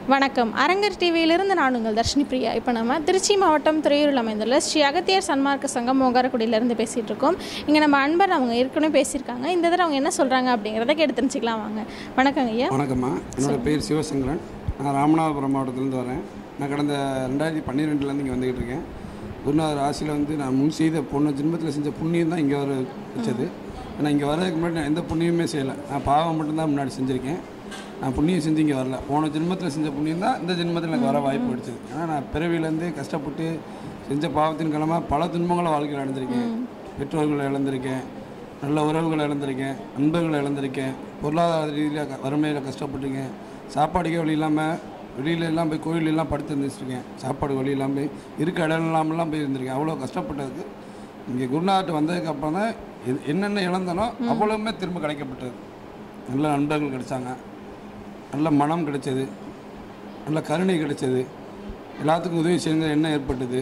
வணக்கம் அரங்கர் டிவியிலிருந்து நான் உங்கள் தர்ஷினி பிரியா இப்போ நம்ம திருச்சி மாவட்டம் துறையூரில் அமைந்துள்ள ஸ்ரீ அகத்தியர் சன்மார்க்க சங்கம் மோகாரக்குடியிலேருந்து பேசிகிட்டு இருக்கோம் இங்கே நம்ம அன்பர் அவங்க ஏற்கனவே பேசியிருக்காங்க இந்த தடவை அவங்க என்ன சொல்கிறாங்க அப்படிங்கிறத கேட்டு தெரிஞ்சுக்கலாம் வாங்க வணக்கங்க ஐயா வணக்கம்மா என்னோட பேர் சிவசங்கரன் நான் ராமநாதபுரம் மாவட்டத்திலேருந்து வரேன் நான் கடந்த ரெண்டாயிரத்தி பன்னிரெண்டுலேருந்து இங்கே வந்துக்கிட்டு இருக்கேன் குருநாதர் ஆசியில் வந்து நான் முன் செய்த பொண்ணு ஜென்மத்தில் செஞ்ச புண்ணியம் தான் இங்கே வர வச்சது ஏன்னா இங்கே வர்றதுக்கு முன்னாடி நான் எந்த புண்ணியமே செய்யலை நான் பாவம் மட்டும்தான் முன்னாடி செஞ்சுருக்கேன் நான் புண்ணியம் செஞ்சு இங்கே வரல போன ஜென்மத்தில் செஞ்ச புண்ணியம் தான் இந்த ஜென்மத்தில் எனக்கு வர வாய்ப்பு கிடைச்சது ஏன்னா நான் பிறவியிலேருந்து கஷ்டப்பட்டு செஞ்ச பாவத்தின் காலமாக பல துன்பங்களை வாழ்க்கையில் இழந்திருக்கேன் பெற்றோர்களை இழந்திருக்கேன் நல்ல உறவுகளை இழந்திருக்கேன் நண்பர்களை இழந்திருக்கேன் பொருளாதார ரீதியாக வறுமையில் கஷ்டப்பட்டிருக்கேன் சாப்பாடுக்கே வழி இல்லாமல் வெளியில எல்லாம் போய் கோயில் எல்லாம் படுத்து இருந்துச்சிருக்கேன் சாப்பாடு வழி இல்லாமல் போய் இருக்க இடம் இல்லாமலாம் போய் இருந்திருக்கேன் அவ்வளோ கஷ்டப்பட்டதுக்கு இங்கே குருநாட்டு வந்ததுக்கு அப்புறம் தான் எது- என்னென்ன இழந்தனோ அவ்வளவுமே திரும்ப கிடைக்கப்பட்டது நல்ல நண்பர்கள் கிடைச்சாங்க நல்ல மனம் கிடைச்சது நல்ல கருணை கிடைச்சது எல்லாத்துக்கும் உதவி செய்யுங்க எண்ணம் ஏற்பட்டது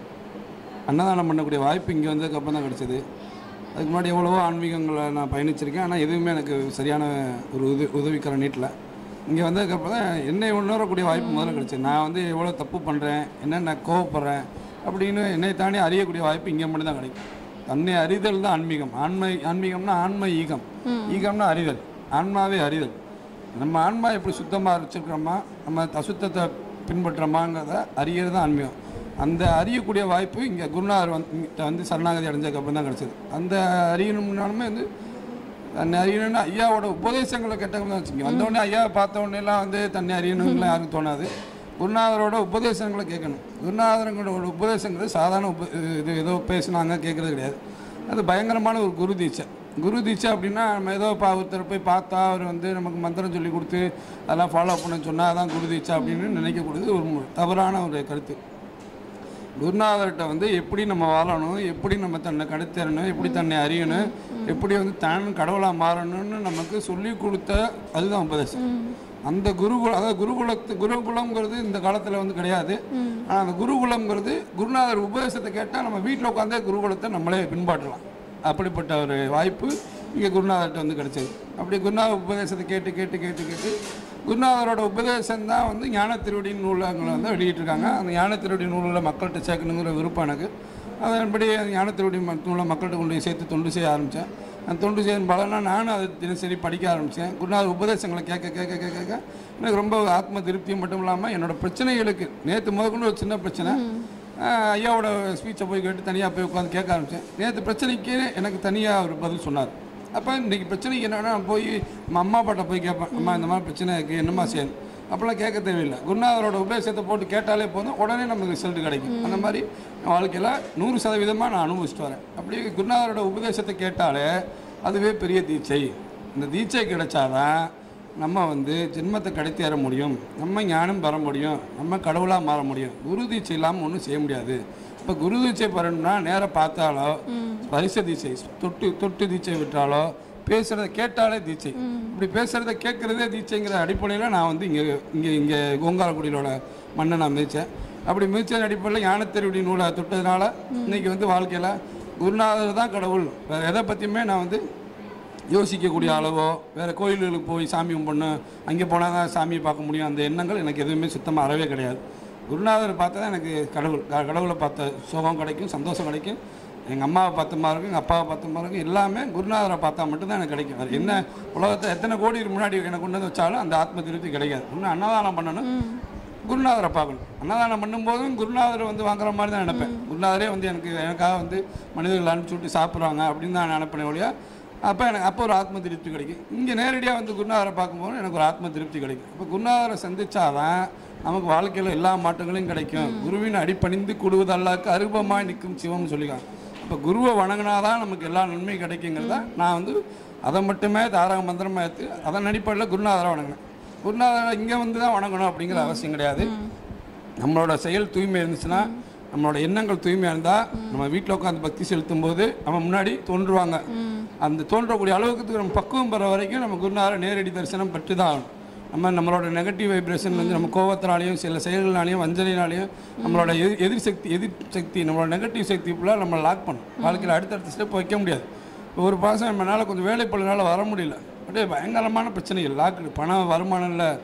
அன்னதானம் பண்ணக்கூடிய வாய்ப்பு இங்கே வந்ததுக்கு அப்புறம் தான் கிடைச்சது அதுக்கு முன்னாடி எவ்வளவோ ஆன்மீகங்களை நான் பயணிச்சிருக்கேன் ஆனால் எதுவுமே எனக்கு சரியான ஒரு உதவி உதவிக்கர நீட்டில் இங்கே வந்ததுக்கப்புறம் தான் என்னை உணரக்கூடிய வாய்ப்பு முதல்ல கிடைச்சது நான் வந்து எவ்வளோ தப்பு பண்ணுறேன் என்னென்ன கோவப்படுறேன் அப்படின்னு என்னை தாண்டி அறியக்கூடிய வாய்ப்பு இங்கே மட்டும் தான் கிடைக்கும் தன்னை அறிதல் தான் ஆன்மீகம் ஆன்மை ஆன்மீகம்னா ஆன்ம ஈகம் ஈகம்னா அறிதல் ஆன்மாவே அறிதல் நம்ம ஆன்மா எப்படி சுத்தமாக வச்சுருக்கிறோமா நம்ம அசுத்தத்தை பின்பற்றுறோமாங்கிறத அறியறது தான் ஆன்மீகம் அந்த அறியக்கூடிய வாய்ப்பு இங்கே குருநாதர் வந்து இங்கிட்ட வந்து சரணாகதி அடைஞ்சதுக்கு அப்புறம் தான் கிடச்சிது அந்த அறியணும்னாலுமே வந்து தன்னை அறியணும்னா ஐயாவோட உபதேசங்களை கேட்டவங்க தான் வச்சுங்க வந்தோடனே ஐயாவை பார்த்த உடனே எல்லாம் வந்து தன்னை அறியணும்லாம் யாருக்கும் தோணாது குருநாதரோட உபதேசங்களை கேட்கணும் குருநாதரங்களோட உபதேசங்கிறது சாதாரண உப இது ஏதோ பேசுனாங்க கேட்குறது கிடையாது அது பயங்கரமான ஒரு குரு தீட்சை குரு தீட்சை அப்படின்னா நம்ம ஏதோ பா ஒருத்தர் போய் பார்த்தா அவர் வந்து நமக்கு மந்திரம் சொல்லி கொடுத்து அதெல்லாம் ஃபாலோ பண்ண சொன்னால் அதான் குரு தீட்சை அப்படின்னு நினைக்கக்கூடியது ஒரு மு- தவறான ஒரு கருத்து குருநாதர்கிட்ட வந்து எப்படி நம்ம வாழணும் எப்படி நம்ம தன்னை கடத்தரணும் எப்படி தன்னை அறியணும் எப்படி வந்து தான் கடவுளாக மாறணும்னு நமக்கு சொல்லி கொடுத்த அதுதான் உபதேசம் அந்த குருகுல அதாவது குருகுலத்து குருகுலம்ங்கிறது இந்த காலத்தில் வந்து கிடையாது ஆனால் அந்த குருகுலம்ங்கிறது குருநாதர் உபதேசத்தை கேட்டால் நம்ம வீட்டில் உட்காந்தே குருகுலத்தை நம்மளே பின்பற்றலாம் அப்படிப்பட்ட ஒரு வாய்ப்பு இங்கே குருநாதர்கிட்ட வந்து கிடைச்சது அப்படி குருநாதர் உபதேசத்தை கேட்டு கேட்டு கேட்டு கேட்டு குருநாதரோட உபதேசம் தான் வந்து ஞான திருவடி நூலகங்களை வந்து வெளியிட்டிருக்காங்க அந்த ஞான திருவடி நூலில் மக்கள்கிட்ட சேர்க்கணுங்கிற விருப்பம் எனக்கு அதன்படி அந்த ஞான திருவடி ம- நூலை மக்கள்கிட்ட கொண்டு போய் சேர்த்து தொண்டு செய்ய ஆரம்பித்தேன் அந்த தொண்டு செய்யும் பலனா நானும் அதை தினசரி படிக்க ஆரம்பித்தேன் குருநாதர் உபதேசங்களை கேட்க கேட்க கேட்க கேட்க எனக்கு ரொம்ப ஆத்ம திருப்தியும் மட்டும் இல்லாமல் என்னோட பிரச்சனைகளுக்கு நேற்று முதற்கொண்டு ஒரு சின்ன பிரச்சனை ஆஹ் ஐயாவோட ஸ்பீச்சை போய் கேட்டு தனியாக போய் உட்காந்து கேட்க ஆரம்பித்தேன் நேற்று பிரச்சனைக்கு எனக்கு தனியாக ஒரு பதில் சொன்னார் அப்போ இன்றைக்கி பிரச்சனைக்கு என்னன்னா நான் போய் நம்ம அம்மா அப்பாட்ட போய் கேட்பேன் அம்மா இந்த மாதிரி பிரச்சனை இருக்குது என்னம்மா செய்யணும் அப்போல்லாம் கேட்க தேவையில்லை குருநாதரோட உபதேசத்தை போட்டு கேட்டாலே போதும் உடனே நமக்கு ரிசல்ட் கிடைக்கும் அந்த மாதிரி என் வாழ்க்கையில் நூறு சதவீதமாக நான் அனுபவிச்சுட்டு வரேன் அப்படியே குருநாதரோட உபதேசத்தை கேட்டாலே அதுவே பெரிய தீட்சை இந்த தீட்சை கிடைச்சாதான் நம்ம வந்து ஜென்மத்தை கடத்தி வர முடியும் நம்ம ஞானம் பெற முடியும் நம்ம கடவுளாக மாற முடியும் குரு தீட்சை இல்லாமல் ஒன்றும் செய்ய முடியாது இப்போ குரு தீட்சை பெறணும்னா நேராக பார்த்தாலோ பரிச தீட்சை தொட்டு தொட்டு தீட்சை விட்டாலோ பேசுகிறத கேட்டாலே தீட்சை இப்படி பேசுகிறத கேட்குறதே தீட்சைங்கிற அடிப்படையில் நான் வந்து இங்கே இங்கே இங்கே ஓங்காரக்குடியிலோட மண்ணை நான் மிதித்தேன் அப்படி மிதிச்ச அடிப்படையில் ஞானத்தருடைய நூலை தொட்டதுனால இன்னைக்கு வந்து வாழ்க்கையில் குருநாதர் தான் கடவுள் வேறு எதை பற்றியுமே நான் வந்து யோசிக்கக்கூடிய அளவோ வேறு கோயில்களுக்கு போய் சாமி கும்பிடணு அங்கே போனால் தான் சாமியை பார்க்க முடியும் அந்த எண்ணங்கள் எனக்கு எதுவுமே சுத்தமாக அறவே கிடையாது குருநாதர் பார்த்தா தான் எனக்கு கடவுள் க- கடவுளை பார்த்த சுகம் கிடைக்கும் சந்தோஷம் கிடைக்கும் எங்கள் அம்மாவை பார்த்த மாதிரி இருக்கும் எங்கள் அப்பாவை பார்த்த மாதிரி இருக்கும் எல்லாமே குருநாதரை பார்த்தா மட்டும்தான் எனக்கு கிடைக்கும் வேறு என்ன உலகத்தை எத்தனை கோடி முன்னாடி எனக்கு கொண்டு வந்து வச்சாலும் அந்த ஆத்ம திருப்தி கிடைக்காது இன்னும் அன்னதானம் பண்ணணும் குருநாதரை பார்க்கணும் அன்னதானம் பண்ணும்போதும் குருநாதரை வந்து வாங்குற மாதிரி தான் நினைப்பேன் குருநாதரே வந்து எனக்கு எனக்காக வந்து மனிதர்கள் அனுப்பிச்சு விட்டு சாப்பிட்றாங்க அப்படின்னு தான் நினைப்பேன் ஒழியா அப்போ எனக்கு அப்போ ஒரு ஆத்ம திருப்தி கிடைக்கும் இங்கே நேரடியாக வந்து குருநாதரை பார்க்கும்போது எனக்கு ஒரு ஆத்ம திருப்தி கிடைக்கும் இப்போ குருநாதரை சந்திச்சாதான் நமக்கு வாழ்க்கையில் எல்லா மாற்றங்களும் கிடைக்கும் குருவின் அடிப்பணிந்து கூடுவதல்லாக்கு அருபமாய் நிற்கும் சிவம்னு சொல்லிக்காங்க இப்போ குருவை வணங்கினாதான் நமக்கு எல்லா நன்மையும் கிடைக்குங்கிறத நான் வந்து அதை மட்டுமே தாரக மந்திரமாக எடுத்து அதன் அடிப்படையில் குருநாதரை வணங்கினேன் குருநாதரை இங்கே வந்து தான் வணங்கணும் அப்படிங்கிற அவசியம் கிடையாது நம்மளோட செயல் தூய்மை இருந்துச்சுன்னா நம்மளோட எண்ணங்கள் தூய்மையாக இருந்தால் நம்ம வீட்டில் உட்காந்து பக்தி செலுத்தும் போது நம்ம முன்னாடி தோன்றுவாங்க அந்த தோன்றக்கூடிய அளவுக்கு நம்ம பக்குவம் பெற வரைக்கும் நம்ம குருநாதரை நேரடி தரிசனம் பெற்று தான் ஆகணும் நம்ம நம்மளோட நெகட்டிவ் வைப்ரேஷன் வந்து நம்ம கோவத்தினாலையும் சில செயல்களாலையும் வஞ்சனைனாலையும் நம்மளோட எதிர் எதிர் சக்தி எதிர் சக்தி நம்மளோட நெகட்டிவ் சக்தி ஃபுல்லாக நம்ம லாக் பண்ணும் வாழ்க்கையில் அடுத்தடுத்த ஸ்டெப் வைக்க முடியாது இப்போ ஒரு மாதம் நம்மளால் கொஞ்சம் வேலை பழுனால வர முடியல அப்படியே பயங்கரமான பிரச்சனைகள் லாக்கு பணம் வருமானம் இல்லை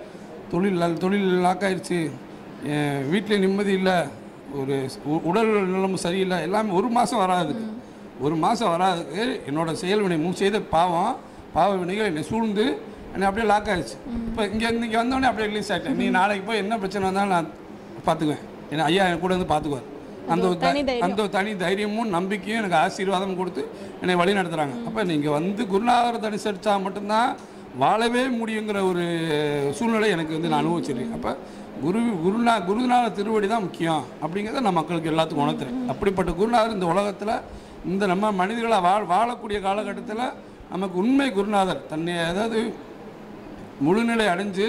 தொழில் ல- தொழில் லாக் ஆயிடுச்சு வீட்டில் நிம்மதி இல்லை ஒரு உ- உடல் நிலைமை சரியில்லை எல்லாமே ஒரு மாதம் வராது ஒரு மாதம் வராதுக்கு என்னோட செயல்வினை முன் செய்த பாவம் பாவ வினைகள் என்னை சூழ்ந்து என்னை அப்படியே லாக் ஆயிடுச்சு இப்போ இங்கே இங்கே வந்தோடனே அப்படியே ரிலீஸ் ஆகிட்டேன் நீ நாளைக்கு போய் என்ன பிரச்சனை வந்தாலும் நான் பார்த்துக்குவேன் ஏன்னா ஐயா என் கூட வந்து பார்த்துக்குவார் அந்த ஒரு த- தனி தைரியம். அந்த ஒரு தனி தைரியமும் நம்பிக்கையும் எனக்கு ஆசீர்வாதம் கொடுத்து என்னை வழி நடத்துகிறாங்க அப்போ நீங்கள் வந்து குருநாதரத்தை அனுசரித்தா மட்டும்தான் வாழவே முடியுங்கிற ஒரு சூழ்நிலை எனக்கு வந்து நான் அனுபவிச்சிருக்கேன் அப்போ குரு குருநா குருநாத திருவடி தான் முக்கியம் அப்படிங்கிறத நான் மக்களுக்கு எல்லாத்துக்கும் உணர்த்துறேன் அப்படிப்பட்ட குருநாதர் இந்த உலகத்தில் இந்த நம்ம மனிதர்களாக வாழ வாழக்கூடிய காலகட்டத்தில் நமக்கு உண்மை குருநாதர் தன்னை அதாவது முழுநிலை அடைஞ்சு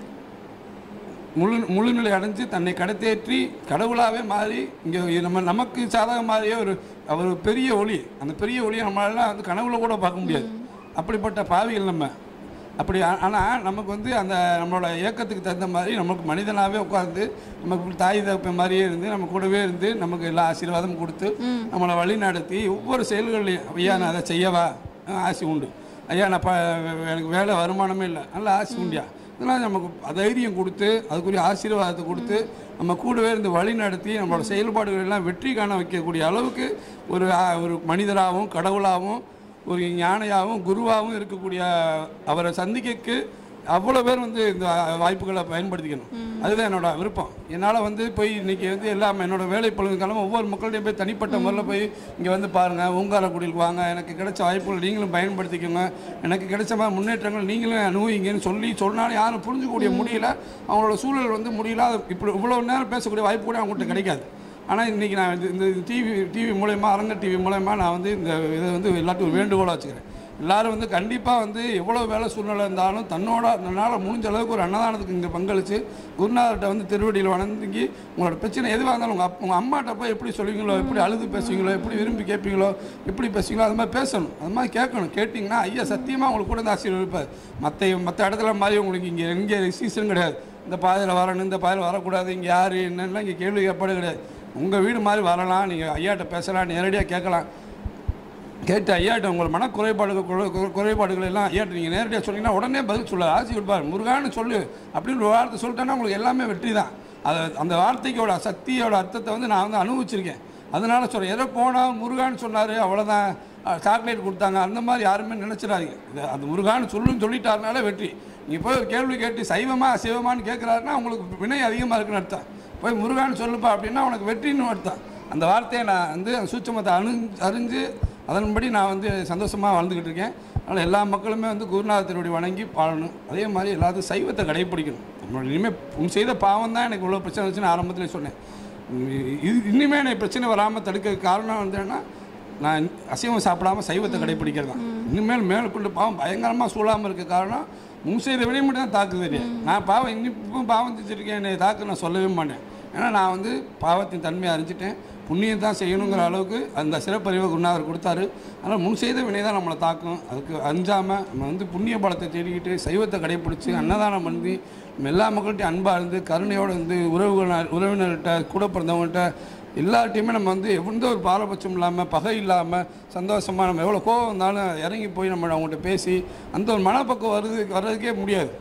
முழு முழுநிலை அடைஞ்சு தன்னை கடத்தேற்றி கடவுளாகவே மாறி இங்கே நம்ம நமக்கு சாதகமாகவே ஒரு அவர் ஒரு பெரிய ஒளி அந்த பெரிய ஒளியை நம்மளால வந்து கனவுல கூட பார்க்க முடியாது அப்படிப்பட்ட பாவிகள் நம்ம அப்படி ஆனால் நமக்கு வந்து அந்த நம்மளோட இயக்கத்துக்கு தகுந்த மாதிரி நமக்கு மனிதனாகவே உட்கார்ந்து நமக்கு தாய் தகப்பன் மாதிரியே இருந்து நம்ம கூடவே இருந்து நமக்கு எல்லா ஆசீர்வாதமும் கொடுத்து நம்மளை வழி நடத்தி ஒவ்வொரு செயல்களையும் ஐயா நான் அதை செய்யவா ஆ, ஆசை உண்டு ஐயா நான் ப எனக்கு வேலை வருமானமே இல்லை நல்ல ஆசை உண்டியா இதெல்லாம் நமக்கு தைரியம் கொடுத்து அதுக்குரிய ஆசீர்வாதத்தை கொடுத்து நம்ம கூடவே இருந்து வழி நடத்தி நம்மளோட செயல்பாடுகள் எல்லாம் வெற்றி காண வைக்கக்கூடிய அளவுக்கு ஒரு ஆ- ஒரு மனிதராகவும் கடவுளாகவும் ஒரு ஞானியாகவும் குருவாகவும் இருக்கக்கூடிய அவரை சந்திக்கக்கு அவ்வளோ பேர் வந்து இந்த வாய்ப்புகளை பயன்படுத்திக்கணும் அதுதான் என்னோட விருப்பம் என்னால் வந்து போய் இன்னைக்கு வந்து எல்லாம் என்னோட வேலை பொழுதுக்காலம் ஒவ்வொரு மக்கள்கிட்டையும் போய் தனிப்பட்ட முறையில் போய் இங்கே வந்து பாருங்கள் ஓங்காரக்குடியில் வாங்க எனக்கு கிடைச்ச வாய்ப்புகள் நீங்களும் பயன்படுத்திக்கோங்க எனக்கு கிடைச்ச மாதிரி முன்னேற்றங்கள் நீங்களும் அனுபவிங்கன்னு சொல்லி சொன்னாலும் யாரும் புரிஞ்சுக்கூடிய முடியல அவங்களோட சூழல் வந்து முடியல அது இப்படி இவ்வளோ நேரம் பேசக்கூடிய வாய்ப்பு கூட அவங்கள்ட்ட கிடைக்காது ஆனால் இன்றைக்கி நான் இந்த- இந்த டிவி டிவி மூலயமா அரங்க டிவி மூலயமா நான் வந்து இந்த இதை வந்து எல்லாத்துக்கும் ஒரு வேண்டுகோளாக வச்சுக்கிறேன் எல்லாரும் வந்து கண்டிப்பாக வந்து எவ்வளோ வேலை சூழ்நிலை இருந்தாலும் தன்னோட தன்னால் முடிஞ்ச அளவுக்கு ஒரு அன்னதானத்துக்கு இங்கே பங்களித்து குருநாதர்கிட்ட வந்து திருவடியில் வணங்கி உங்களோட பிரச்சனை எதுவாக இருந்தாலும் உங்கள் அப் உங்கள் அம்மாட்ட போய் எப்படி சொல்லுவீங்களோ எப்படி அழுது பேசுவீங்களோ எப்படி விரும்பி கேட்பீங்களோ எப்படி பேசுவீங்களோ அது மாதிரி பேசணும் அது மாதிரி கேட்கணும் கேட்டிங்கன்னா ஐயா சத்தியமாக உங்களுக்கு கூட இந்த ஆசீர்வாதம் இருப்பார் மற்ற மற்ற இடத்துல மாதிரி உங்களுக்கு இங்கே எங்கே சீசன் கிடையாது இந்த பாதையில் வரணும் இந்த பாதையில் வரக்கூடாது இங்கே யார் என்னெல்லாம் இங்கே கேள்வி கேட்பாடு கிடையாது உங்கள் வீடு மாதிரி வரலாம் நீங்கள் ஐயாட்ட பேசலாம் நேரடியாக கேட்கலாம் கேட்டு ஐயாட்ட உங்கள் மன குறைபாடுகள் குறை- குறை- குறைபாடுகள் எல்லாம் ஐயாட்ட நீங்கள் நேரடியாக சொன்னீங்கன்னா உடனே பதில் சொல்ல ஆசி கொடுப்பார் முருகான்னு சொல்லு அப்படின்னு ஒரு வார்த்தை சொல்லிட்டேன்னா உங்களுக்கு எல்லாமே வெற்றி தான் அதை அந்த வார்த்தைக்கோட சக்தியோட அர்த்தத்தை வந்து நான் வந்து அனுபவிச்சிருக்கேன் அதனால சொல்கிறேன் எதோ போனால் முருகான்னு சொன்னார் அவ்வளோதான் சாக்லேட் கொடுத்தாங்க அந்த மாதிரி யாருமே நினச்சிடாதீங்க இது அந்த முருகான்னு சொல்லுன்னு சொல்லிட்டாருனால வெற்றி நீங்கள் போய் ஒரு கேள்வி கேட்டு சைவமா அசைவமான்னு கேட்குறாருன்னா உங்களுக்கு வினை அதிகமாக இருக்குன்னு அர்த்தம் போய் முருகான்னு சொல்லுப்பா அப்படின்னா உனக்கு வெற்றின்னு அர்த்தம் அந்த வார்த்தையை நான் வந்து அந்த சூட்சமத்தை அணு அறிஞ்சு அதன்படி நான் வந்து சந்தோஷமாக வாழ்ந்துக்கிட்டு இருக்கேன் அதனால் எல்லா மக்களுமே வந்து குருநாதத்தினுடைய வணங்கி வாழணும் அதே மாதிரி எல்லாத்தையும் சைவத்தை கடைப்பிடிக்கணும் நம்மளோட இனிமேல் உன் செய்த பாவம் தான் எனக்கு இவ்வளோ பிரச்சனை வச்சுன்னு ஆரம்பத்திலே சொன்னேன் இது இன்னுமே எனக்கு பிரச்சனை வராமல் தடுக்க காரணம் வந்து என்னன்னா நான் அசைவம் சாப்பிடாம சைவத்தை கடைப்பிடிக்கிறது தான் இனிமேல் மேலுக்குள்ள பாவம் பயங்கரமாக சூழாமல் இருக்க காரணம் முன் செய்த வினை மட்டும் தான் தாக்கு தெரியும் நான் பாவம் இன்னும் பாவம் செஞ்சுருக்கேன் என்னை தாக்கு நான் சொல்லவே மாட்டேன் ஏன்னா நான் வந்து பாவத்தின் தன்மையை அறிஞ்சிட்டேன் புண்ணியம் தான் செய்யணுங்கிற அளவுக்கு அந்த சிறப்பறிவை குருநாதர் கொடுத்தாரு அதனால் முன் செய்த வினை தான் நம்மளை தாக்கும் அதுக்கு அஞ்சாமல் நம்ம வந்து புண்ணிய பலத்தை தேடிக்கிட்டு சைவத்தை கடைப்பிடிச்சு அன்னதானம் பண்ணி நம்ம எல்லா மக்கள்கிட்டையும் அன்பாக இருந்து கருணையோடு இருந்து உறவுகள் உறவினர்கிட்ட கூட பிறந்தவங்கள்ட்ட எல்லார்ட்டையுமே நம்ம வந்து எந்த ஒரு பாரபட்சம் இல்லாமல் பகை இல்லாமல் சந்தோஷமாக நம்ம எவ்வளோ கோவம் வந்தாலும் இறங்கி போய் நம்ம அவங்கள்ட்ட பேசி அந்த ஒரு மனப்பக்கம் வருது வர்றதுக்கே முடியாது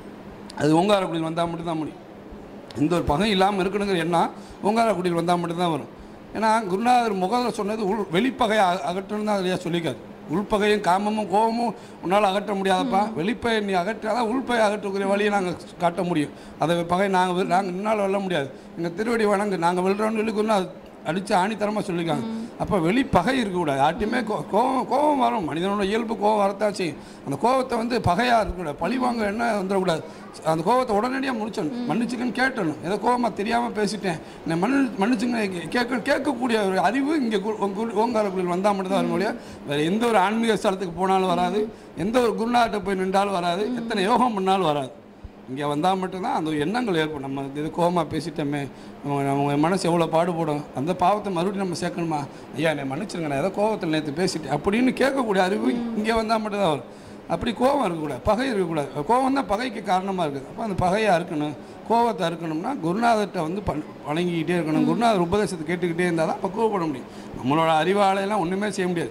அது ஓங்காரக்குடியில் வந்தால் மட்டும்தான் முடியும் எந்த ஒரு பகை இல்லாமல் இருக்கணுங்கிற எண்ணம் ஓங்காரக்குடியில் வந்தால் மட்டும்தான் வரும் ஏன்னா குருநாதர் முகத்தில் சொன்னது உள் வெளிப்பகை அ- அகற்றணும் தான் அதிலேயே சொல்லிக்காது உள்பகையும் காமமும் கோபமும் உன்னால் அகற்ற முடியாதப்பா வெளிப்பகை நீ அகற்றாதான் உள்பகை அகற்றக்கூடிய வழியை நாங்கள் காட்ட முடியும் அதை பகை நாங்கள் நாங்கள் முன்னால் வெல்ல முடியாது எங்கள் திருவடி வணங்கு நாங்கள் வெல்றோம்னு சொல்லி குருநாதர் அடித்து ஆணித்தரமாக சொல்லியிருக்காங்க அப்போ வெளிப்பகை இருக்கக்கூடாது யார்ட்டையுமே கோ கோவம் கோவம் வரும் மனிதனோட இயல்பு கோவம் வரத்தான் செய்யும் அந்த கோவத்தை வந்து பகையாக இருக்கக்கூடாது பழிவாங்க என்ன வந்துடக்கூடாது அந்த கோவத்தை உடனடியாக முடிச்சிடணும் மன்னிச்சுக்கன்னு கேட்டணும் ஏதோ கோவமாக தெரியாமல் பேசிட்டேன் என்னை மன்னி மன்னிச்சுங்க கேட்க கேட்கக்கூடிய ஒரு அறிவு இங்கே ஓங்கார கோயில் வந்தால் மட்டும்தான் வர முடியும் வேறு எந்த ஒரு ஆன்மீக ஸ்தலத்துக்கு போனாலும் வராது எந்த ஒரு குருநாட்ட போய் நின்றாலும் வராது எத்தனை யோகம் பண்ணாலும் வராது இங்கே வந்தால் மட்டும்தான் அந்த எண்ணங்கள் ஏற்படும் நம்ம இது கோவமாக பேசிட்டோமே நம்ம நம்ம மனசு எவ்வளோ பாடுபடும் அந்த பாவத்தை மறுபடியும் நம்ம சேர்க்கணுமா ஐயா என்னை மன்னிச்சிருங்க நான் ஏதோ கோவத்தில் நேற்று பேசிட்டேன் அப்படின்னு கேட்கக்கூடிய அறிவு இங்கே வந்தால் மட்டும்தான் வரும் அப்படி கோவம் இருக்கக்கூடாது பகை இருக்கக்கூடாது கோவம் தான் பகைக்கு காரணமாக இருக்குது அப்போ அந்த பகையாக இருக்கணும் கோவத்தை இருக்கணும்னா குருநாதர்கிட்ட வந்து பண் வணங்கிக்கிட்டே இருக்கணும் குருநாதர் உபதேசத்தை கேட்டுக்கிட்டே இருந்தால் தான் பக்குவப்பட முடியும் நம்மளோட அறிவாலையெல்லாம் ஒன்றுமே செய்ய முடியாது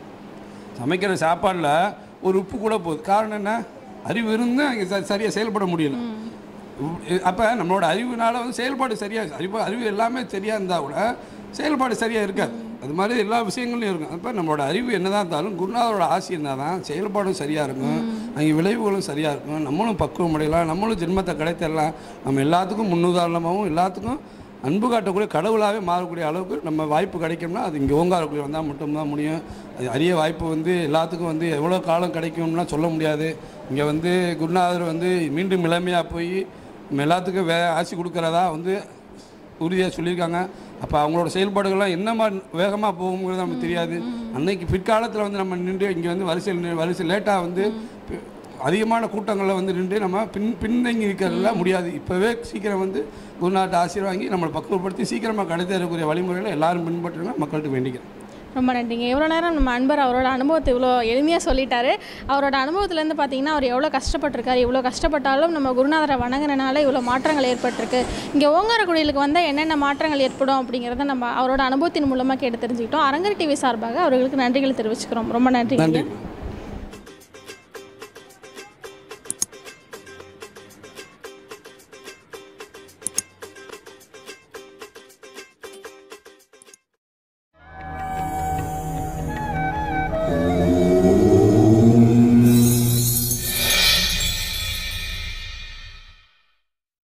சமைக்கிற சாப்பாடில் ஒரு உப்பு கூட போகுது காரணம் என்ன அறிவு இருந்து அங்கே ச சரியாக செயல்பட முடியல அப்போ நம்மளோட அறிவுனால வந்து செயல்பாடு சரியாக அறிவு அறிவு எல்லாமே சரியாக இருந்தால் கூட செயல்பாடு சரியாக இருக்காது அது மாதிரி எல்லா விஷயங்கள்லையும் இருக்கும் அப்போ நம்மளோட அறிவு என்னதான் இருந்தாலும் குருநாதரோட ஆசி இருந்தால் தான் செயல்பாடும் சரியாக இருக்கும் அங்கே விளைவுகளும் சரியாக இருக்கும் நம்மளும் பக்குவம் அடையலாம் நம்மளும் ஜென்மத்தை கிடைத்திடலாம் நம்ம எல்லாத்துக்கும் முன்னுதாரணமாகவும் எல்லாத்துக்கும் அன்பு காட்டக்கூடிய கடவுளாகவே மாறக்கூடிய அளவுக்கு நம்ம வாய்ப்பு கிடைக்கும்னா அது இங்கே ஓங்காரக்குடி வந்தால் மட்டும்தான் முடியும் அது அரிய வாய்ப்பு வந்து எல்லாத்துக்கும் வந்து எவ்வளோ காலம் கிடைக்கும்னா சொல்ல முடியாது இங்கே வந்து குருநாதர் வந்து மீண்டும் இளமையாக போய் நம்ம எல்லாத்துக்கும் வே ஆசி கொடுக்குறதா வந்து உறுதியாக சொல்லியிருக்காங்க அப்போ அவங்களோட செயல்பாடுகள்லாம் என்ன மாதிரி வேகமாக போகுங்கிறது நமக்கு தெரியாது அன்னைக்கு பிற்காலத்தில் வந்து நம்ம நின்று இங்கே வந்து வரிசையில் நின்று- வரிசை லேட்டாக வந்து பி- அதிகமான கூட்டங்களில் வந்து நின்று நம்ம பின் பின்தங்கி இருக்கிறதுல முடியாது இப்போவே சீக்கிரம் வந்து குருநாட்டு ஆசீர்வாதம் வாங்கி நம்மளை பக்குவப்படுத்தி சீக்கிரமாக கிடைத்தரக்கூடிய வழிமுறைகளை எல்லாரும் பின்பற்றுங்க மக்கள்கிட்ட வேண்டிக்கிறேன் ரொம்ப நன்றிங்க எவ்வளோ நேரம் நம்ம அன்பர் அவரோட அனுபவத்தை இவ்வளோ எளிமையாக சொல்லிட்டாரு அவரோட அனுபவத்துலேருந்து பார்த்தீங்கன்னா அவர் எவ்வளோ கஷ்டப்பட்டிருக்காரு இவ்வளோ கஷ்டப்பட்டாலும் நம்ம குருநாதரை வணங்குறனால இவ்வளோ மாற்றங்கள் ஏற்பட்டிருக்கு இங்கே ஓங்காரக்குடியிலுக்கு வந்தால் என்னென்ன மாற்றங்கள் ஏற்படும் அப்படிங்கிறத நம்ம அவரோட அனுபவத்தின் மூலமாக கேட்டு தெரிஞ்சுக்கிட்டோம் அரங்கர் டிவி சார்பாக அவர்களுக்கு நன்றிகளை தெரிவிச்சுக்கிறோம் ரொம்ப நன்றிங்க நன்றி